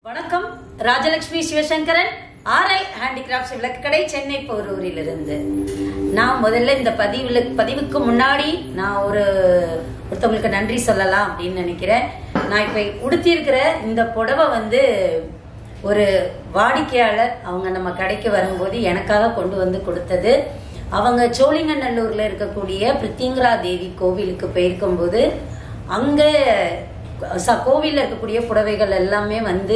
வணக்கம் Rajalakshmi Sivasankaran RL handicrafts Vilakkukadai Chennai போரூரிலிருந்து நான் முதல்ல இந்த பதிவுல பதிவுக்கு முன்னாடி நான் ஒரு ஒருத்தவங்களுக்கு நன்றி சொல்லலாம் அப்படின்னு நினைக்கிறேன் நான் இப்ப உடுத்தியிருக்கிற இந்த புடவை வந்து ஒரு வாடிக்கையாளர் அவங்க நம்ம கடைக்கு வரும்போது எனக்காக கொண்டு வந்து கொடுத்தது அவங்க சோழிங்கநல்லூர்ல இருக்கக்கூடிய பிரித்திங்கரா தேவி கோவிலுக்கு போயிருக்கும்போது அங்க ச- கோவில்ல இருக்கக்கூடிய புடவைகள் எல்லாமே வந்து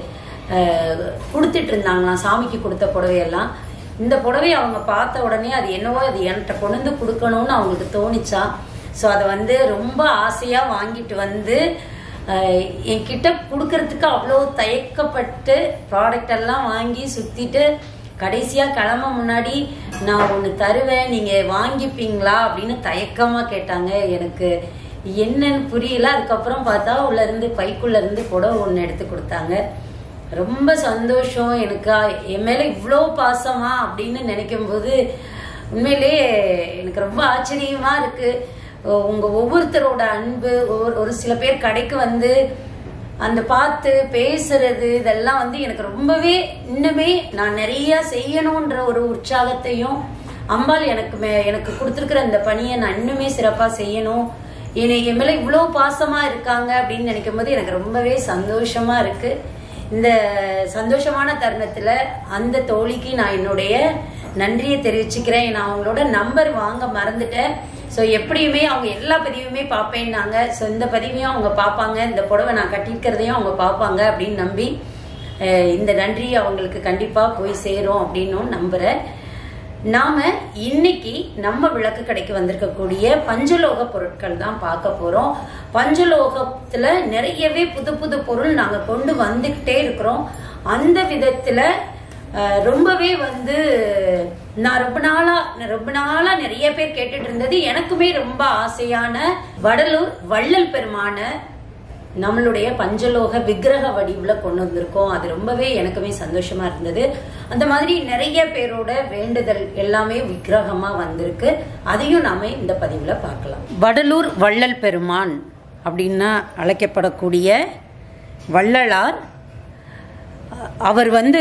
அஹ், கொடுத்துட்டு இருந்தாங்களாம் சாமிக்கு கொடுத்த புடவையெல்லாம் இந்த புடவையை அவங்க பார்த்த உடனே அது என்னவோ அது என்கிட்ட கொண்டு வந்து கொடுக்கணும்னு அவங்களுக்கு தோணுச்சாம் ஸோ அதை வந்து ரொம்ப ஆசையா வாங்கிட்டு வந்து அஹ், என்கிட்ட கொடுக்கறதுக்கு அவ்வளோ தயக்கப்பட்டு ப்ராடக்ட் எல்லாம் வாங்கி சுத்திட்டு கடைசியா கிளம்ப முன்னாடி நான் ஒன்று தருவேன் நீங்க வாங்கிப்பீங்களா அப்படின்னு தயக்கமா கேட்டாங்க எனக்கு என்னன்னு புரியல அதுக்கப்புறம் பார்த்தா உள்ள இருந்து பைக்குள்ள இருந்து புடவை ஒன்று எடுத்து கொடுத்தாங்க ரொம்ப சந்தோஷம் எனக்கு என் மேல இவ்வளோ பாசமா அப்படின்னு நினைக்கும் போது உண்மையிலேயே எனக்கு ரொம்ப ஆச்சரியமா இருக்கு உங்க ஒவ்வொருத்தரோட அன்பு ஒவ்வொரு ஒரு சில பேர் கடைக்கு வந்து அந்த பார்த்து பேசுறது இதெல்லாம் வந்து எனக்கு ரொம்பவே இன்னுமே நான் நிறைய செய்யணுன்ற ஒரு உற்சாகத்தையும் அம்பாள் எனக்கு மே- எனக்கு கொடுத்துருக்கிற இந்த பணியை நான் இன்னுமே சிறப்பா செய்யணும் என்னை என் மேல இவ்வளோ பாசமா இருக்காங்க அப்படின்னு நினைக்கும் போது எனக்கு ரொம்பவே சந்தோஷமா இருக்கு இந்த சந்தோஷமான தருணத்துல அந்த தோழிக்கு நான் என்னுடைய நன்றியை தெரிவிச்சுக்கிறேன் நான் அவங்களோட நம்பர் வாங்க மறந்துட்டேன் ஸோ எப்படியுமே அவங்க எல்லா பதிவுமே பார்ப்பேன்னாங்க ஸோ இந்த பதிவையும் அவங்க பார்ப்பாங்க இந்த புடவை நான் கட்டியிருக்கிறதையும் அவங்க பார்ப்பாங்க அப்படின்னு நம்பி அஹ், இந்த நன்றி அவங்களுக்கு கண்டிப்பா போய் சேரும் அப்படின்னும் நம்புறேன் நாம இன்னைக்கு நம்ம விளக்கு கடைக்கு வந்திருக்கக்கூடிய பஞ்சலோக பொருட்கள் தான் பார்க்க போறோம் பஞ்சலோகத்துல நிறையவே புது புது பொருள் நாங்க கொண்டு வந்துகிட்டே இருக்கிறோம் அந்த விதத்துல அஹ், ரொம்பவே வந்து நான் ரொம்ப நாளா ரொம்ப நாளா நிறைய பேர் கேட்டுட்டு இருந்தது எனக்குமே ரொம்ப ஆசையான வடலூர் வள்ளல் பெருமான நம்மளுடைய பஞ்சலோக விக்கிரக வடிவுல கொண்டு வந்திருக்கோம் அது ரொம்பவே எனக்குமே சந்தோஷமா இருந்தது அந்த மாதிரி நிறைய பேரோட வேண்டுதல் எல்லாமே விக்கிரகமா வந்திருக்கு அதையும் நாம இந்த பதிவுல பார்க்கலாம் வடலூர் வள்ளல் பெருமான் அப்படின்னா அழைக்கப்படக்கூடிய வள்ளலார் அவர் வந்து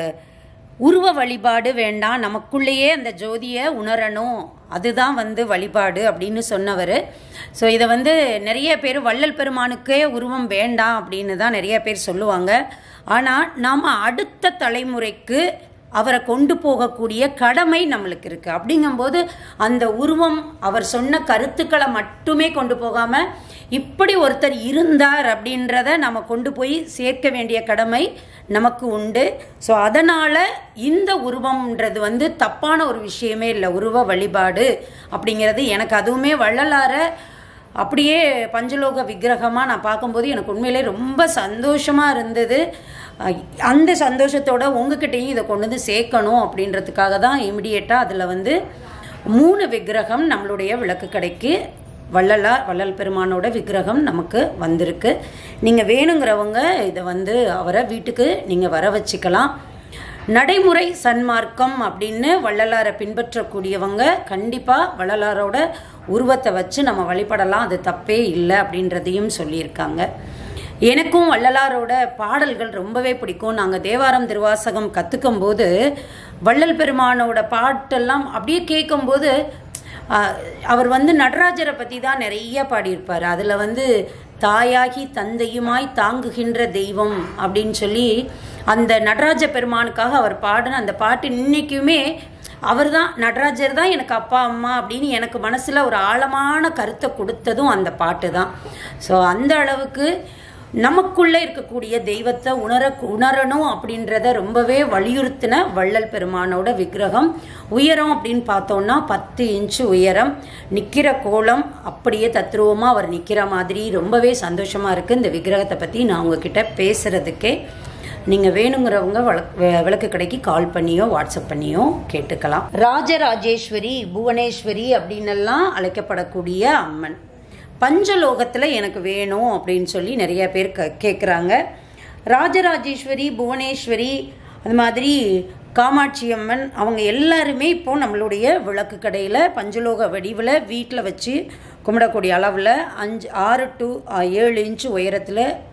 உருவ வழிபாடு வேண்டாம் நமக்குள்ளேயே அந்த ஜோதியை உணரணும் அதுதான் வந்து வழிபாடு அப்படின்னு சொன்னவர் ஸோ இதை வந்து நிறைய பேர் வள்ளல் பெருமானுக்கே உருவம் வேண்டாம் அப்படின்னு தான் நிறைய பேர் சொல்லுவாங்க ஆனால் நாம் அடுத்த தலைமுறைக்கு அவரை கொண்டு போகக்கூடிய கடமை நம்மளுக்கு இருக்கு அப்படிங்கும்போது அந்த உருவம் அவர் சொன்ன கருத்துக்களை மட்டுமே கொண்டு போகாம இப்படி ஒருத்தர் இருந்தார் அப்படின்றத நம்ம கொண்டு போய் சேர்க்க வேண்டிய கடமை நமக்கு உண்டு ஸோ அதனால இந்த உருவம்ன்றது வந்து தப்பான ஒரு விஷயமே இல்லை உருவ வழிபாடு அப்படிங்கிறது எனக்கு அதுவுமே வள்ளலார அப்படியே பஞ்சலோக விக்கிரகமாக நான் பார்க்கும்போது எனக்கு உண்மையிலே ரொம்ப சந்தோஷமாக இருந்தது அஹ் அந்த சந்தோஷத்தோட உங்ககிட்டயும் இதை கொண்டு வந்து சேர்க்கணும் அப்படின்றதுக்காக தான் இமிடியேட்டாக அதில் வந்து மூணு விக்கிரகம் நம்மளுடைய விளக்கு கடைக்கு வள்ளலார் வள்ளல் பெருமானோட விக்கிரகம் நமக்கு வந்திருக்கு நீங்கள் வேணுங்கிறவங்க இதை வந்து அவரை வீட்டுக்கு நீங்கள் வர வச்சுக்கலாம் நடைமுறை சன்மார்க்கம் அப்படின்னு வள்ளலாரை பின்பற்றக்கூடியவங்க கண்டிப்பாக வள்ளலாரோட உருவத்தை வச்சு நம்ம வழிபடலாம் அது தப்பே இல்லை அப்படின்றதையும் சொல்லியிருக்காங்க எனக்கும் வள்ளலாரோட பாடல்கள் ரொம்பவே பிடிக்கும் நாங்கள் தேவாரம் திருவாசகம் கற்றுக்கும் போது வள்ளல் பெருமானோட பாட்டெல்லாம் அப்படியே கேட்கும்போது ஆஹ், அவர் வந்து நடராஜரை பற்றி தான் நிறைய பாடியிருப்பார் அதில் வந்து தாயாகி தந்தையுமாய் தாங்குகின்ற தெய்வம் அப்படின்னு சொல்லி அந்த நடராஜ பெருமானுக்காக அவர் பாடின அந்த பாட்டு இன்னைக்குமே அவர் தான் நடராஜர் தான் எனக்கு அப்பா அம்மா அப்படின்னு எனக்கு மனசில் ஒரு ஆழமான கருத்தை கொடுத்ததும் அந்த பாட்டு தான் ஸோ அந்த அளவுக்கு நமக்குள்ளே இருக்கக்கூடிய தெய்வத்தை உணர உணரணும் அப்படின்றத ரொம்பவே வலியுறுத்தின வள்ளல் பெருமானோட விக்கிரகம் உயரம் அப்படின்னு பார்த்தோம்னா பத்து இன்ச்சு உயரம் நிற்கிற கோலம் அப்படியே தத்ரூபமாக அவர் நிற்கிற மாதிரி ரொம்பவே சந்தோஷமாக இருக்குது இந்த விக்கிரகத்தை பற்றி நான் உங்ககிட்ட பேசுகிறதுக்கே நீங்கள் வேணுங்கிறவங்க வழக்- வே- விளக்கு கடைக்கு கால் பண்ணியோ வாட்ஸ்அப் பண்ணியோ கேட்டுக்கலாம் ராஜராஜேஸ்வரி புவனேஸ்வரி அப்படின்னெல்லாம் அழைக்கப்படக்கூடிய அம்மன் பஞ்சலோகத்தில் எனக்கு வேணும் அப்படின்னு சொல்லி நிறைய பேர் க கேட்குறாங்க ராஜராஜேஸ்வரி புவனேஸ்வரி அது மாதிரி காமாட்சி அம்மன் அவங்க எல்லாருமே இப்போ நம்மளுடைய விளக்கு கடையில் பஞ்சலோக வடிவில் வீட்டில் வச்சு கும்பிடக்கூடிய அளவில் அஞ்சு ஆறு டு ஏழு இன்ச்சு உயரத்தில்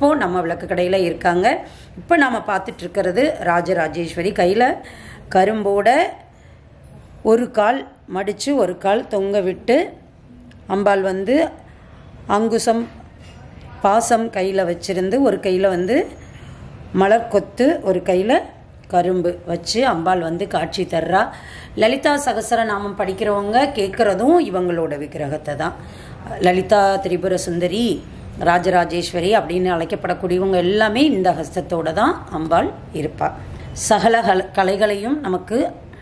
இப்போ நம்ம விளக்கு கடையில் இருக்காங்க இப்போ நாம் பார்த்துட்டு இருக்கிறது ராஜராஜேஸ்வரி கையில் கரும்போட ஒரு கால் மடித்து ஒரு கால் தொங்க விட்டு அம்பாள் வந்து அங்குசம் பாசம் கையில் வச்சிருந்து ஒரு கையில் வந்து மலர் கொத்து ஒரு கையில் கரும்பு வச்சு அம்பாள் வந்து காட்சி தர்றா லலிதா சகசரநாமம் படிக்கிறவங்க கேட்குறதும் இவங்களோட விக்கிரகத்தை தான் லலிதா திரிபுர சுந்தரி ராஜராஜேஸ்வரி அப்படின்னு அழைக்கப்படக்கூடியவங்க எல்லாமே இந்த ஹஸ்தத்தோட தான் அம்பாள் இருப்பாள் சகல கல- கலைகளையும் நமக்கு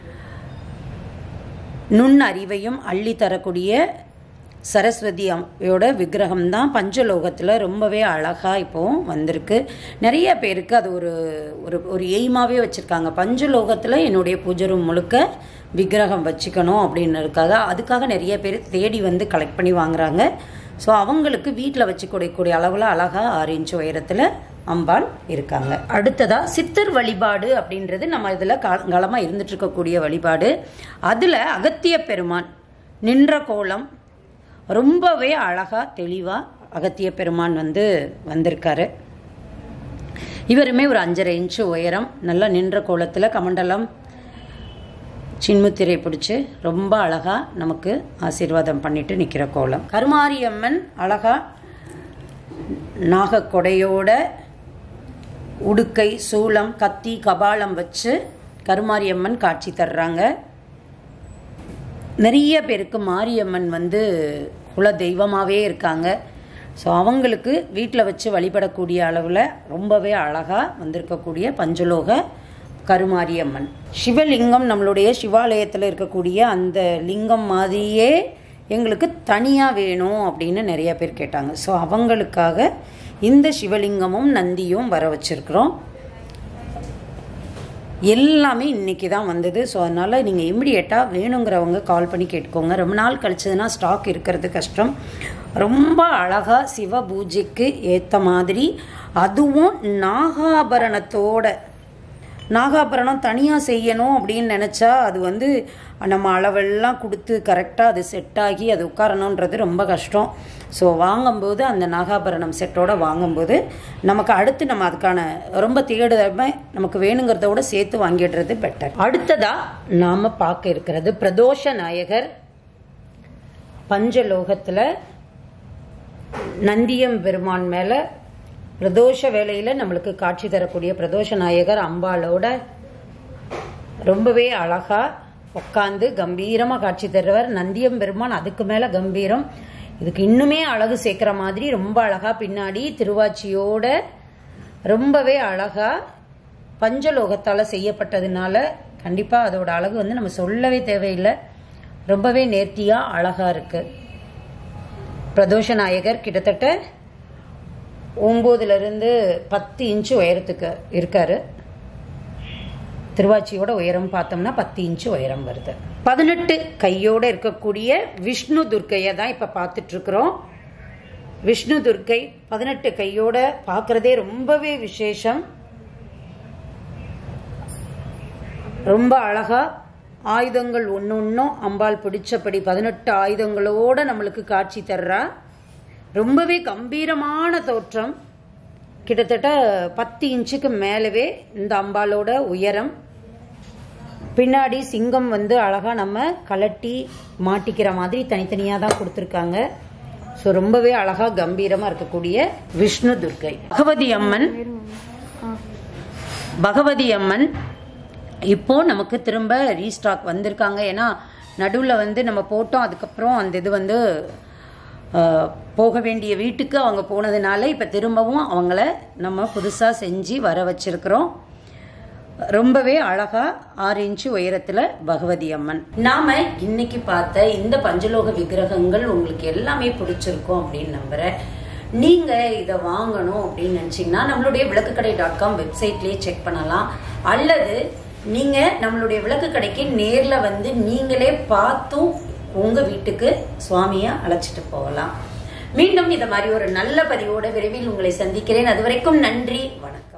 நுண் அறிவையும் அள்ளி தரக்கூடிய சரஸ்வதி அம்மையோட விக்கிரகம் தான் பஞ்சலோகத்தில் ரொம்பவே அழகாக இப்போ வந்திருக்கு நிறைய பேருக்கு அது ஒரு ஒரு ஒரு எய்மாவே வச்சுருக்காங்க பஞ்சலோகத்தில் என்னுடைய பூஜை ரூம் முழுக்க விக்கிரகம் வச்சுக்கணும் அப்படின்றதுக்காக அதுக்காக நிறைய பேர் தேடி வந்து கலெக்ட் பண்ணி வாங்குறாங்க ஸோ அவங்களுக்கு வீட்டில் வச்சுக்கூடிய அளவில் அழகாக ஆறு இன்ச் உயரத்தில் அம்பாள் இருக்காங்க அடுத்ததா சித்தர் வழிபாடு அப்படின்றது நம்ம இதில் காலங்காலமாக இருந்துட்டு இருக்கக்கூடிய வழிபாடு அதில் அகத்திய பெருமான் நின்ற கோலம் ரொம்பவே அழகா தெளிவாக அகத்திய பெருமான் வந்து வந்திருக்காரு இவருமே ஒரு அஞ்சரை இன்ச்சு உயரம் நல்லா நின்ற கோலத்தில் கமண்டலம் சின்முத்திரை பிடிச்சி ரொம்ப அழகா நமக்கு ஆசீர்வாதம் பண்ணிட்டு நிற்கிற கோலம் கருமாரியம்மன் அழகா நாகக்கொடையோட உடுக்கை சூளம் கத்தி கபாலம் வச்சு கருமாரியம்மன் காட்சி தர்றாங்க நிறைய பேருக்கு மாரியம்மன் வந்து குல தெய்வமாகவே இருக்காங்க ஸோ அவங்களுக்கு வீட்டில் வச்சு வழிபடக்கூடிய அளவில் ரொம்பவே அழகாக வந்திருக்கக்கூடிய பஞ்சலோக கருமாரியம்மன் சிவலிங்கம் நம்மளுடைய சிவாலயத்தில் இருக்கக்கூடிய அந்த லிங்கம் மாதிரியே எங்களுக்கு தனியாக வேணும் அப்படின்னு நிறைய பேர் கேட்டாங்க ஸோ அவங்களுக்காக இந்த சிவலிங்கமும் நந்தியும் வர வச்சிருக்கிறோம் எல்லாமே இன்னைக்கு தான் வந்தது ஸோ அதனால் நீங்கள் இமிடியேட்டாக வேணுங்கிறவங்க கால் பண்ணி கேட்டுக்கோங்க ரொம்ப நாள் கழிச்சதுன்னா ஸ்டாக் இருக்கிறது கஷ்டம் ரொம்ப அழகாக சிவ பூஜைக்கு ஏற்ற மாதிரி அதுவும் நாகாபரணத்தோட நாகாபரணம் தனியாக செய்யணும் அப்படின்னு நினச்சா அது வந்து நம்ம அளவெல்லாம் கொடுத்து கரெக்டாக அது செட் ஆகி அது உட்காரணுன்றது ரொம்ப கஷ்டம் ஸோ வாங்கும்போது அந்த நாகாபரணம் செட்டோட வாங்கும்போது நமக்கு அடுத்து நம்ம அதுக்கான ரொம்ப தேடுதமே நமக்கு வேணுங்கிறத விட சேர்த்து வாங்கிடுறது பெட்டர் அடுத்ததா நாம் பார்க்க இருக்கிறது பிரதோஷ நாயகர் பஞ்சலோகத்தில் நந்தியம் பெருமான் மேலே பிரதோஷ வேளையில் நம்மளுக்கு காட்சி தரக்கூடிய பிரதோஷ நாயகர் அம்பாளோட ரொம்பவே அழகா உட்காந்து கம்பீரமாக காட்சி தருவர் நந்தியம் பெருமான் அதுக்கு மேலே கம்பீரம் இதுக்கு இன்னுமே அழகு சேர்க்குற மாதிரி ரொம்ப அழகா பின்னாடி திருவாச்சியோட ரொம்பவே அழகா பஞ்சலோகத்தால் செய்யப்பட்டதுனால கண்டிப்பாக அதோட அழகு வந்து நம்ம சொல்லவே தேவையில்லை ரொம்பவே நேர்த்தியாக அழகாக இருக்குது பிரதோஷ நாயகர் கிட்டத்தட்ட ஒம்போதுலேருந்து பத்து இன்ச்சு உயரத்துக்கு இருக்காரு திருவாச்சியோட உயரம் பார்த்தோம்னா பத்து இன்ச்சு உயரம் வருது பதினெட்டு கையோட இருக்கக்கூடிய விஷ்ணு துர்க்கையை தான் இப்போ பார்த்துட்டு இருக்கிறோம் விஷ்ணு துர்க்கை பதினெட்டு கையோட பார்க்கறதே ரொம்பவே விசேஷம் ரொம்ப அழகா ஆயுதங்கள் ஒன்று ஒன்றும் அம்பாள் பிடிச்சபடி பதினெட்டு ஆயுதங்களோட நம்மளுக்கு காட்சி தர்றா ரொம்பவே கம்பீரமான தோற்றம் கிட்டத்தட்ட பத்து இன்ச்சுக்கு மேலவே இந்த அம்பாளோட உயரம் பின்னாடி சிங்கம் வந்து அழகா நம்ம கலட்டி மாட்டிக்கிற மாதிரி தனித்தனியாக தான் கொடுத்துருக்காங்க ஸோ ரொம்பவே அழகா கம்பீரமா இருக்கக்கூடிய விஷ்ணு துர்க்கை பகவதி அம்மன் பகவதி அம்மன் இப்போ நமக்கு திரும்ப ரீஸ்டாக் வந்திருக்காங்க ஏன்னா நடுவில் வந்து நம்ம போட்டோம் அதுக்கப்புறம் அந்த இது வந்து அஹ், போக வேண்டிய வீட்டுக்கு அவங்க போனதுனால இப்போ திரும்பவும் அவங்கள நம்ம புதுசாக செஞ்சு வர வச்சிருக்கிறோம் ரொம்பவே அழகா ஆறு இன்ச்சு உயரத்துல பகவதி அம்மன் நாம இன்னைக்கு பார்த்த இந்த பஞ்சலோக விக்கிரகங்கள் உங்களுக்கு எல்லாமே பிடிச்சிருக்கும் அப்படின்னு நம்புறேன் நீங்க இதை வாங்கணும் அப்படின்னு நினைச்சீங்கன்னா நம்மளுடைய விளக்குக்கடை டாட் காம் வெப்சைட்லயே செக் பண்ணலாம் அல்லது நீங்க நம்மளுடைய விளக்கு கடைக்கு நேர்ல வந்து நீங்களே பார்த்தும் உங்க வீட்டுக்கு சுவாமிய அழைச்சிட்டு போகலாம் மீண்டும் இதை மாதிரி ஒரு நல்ல பதிவோட விரைவில் உங்களை சந்திக்கிறேன் அது வரைக்கும் நன்றி வணக்கம்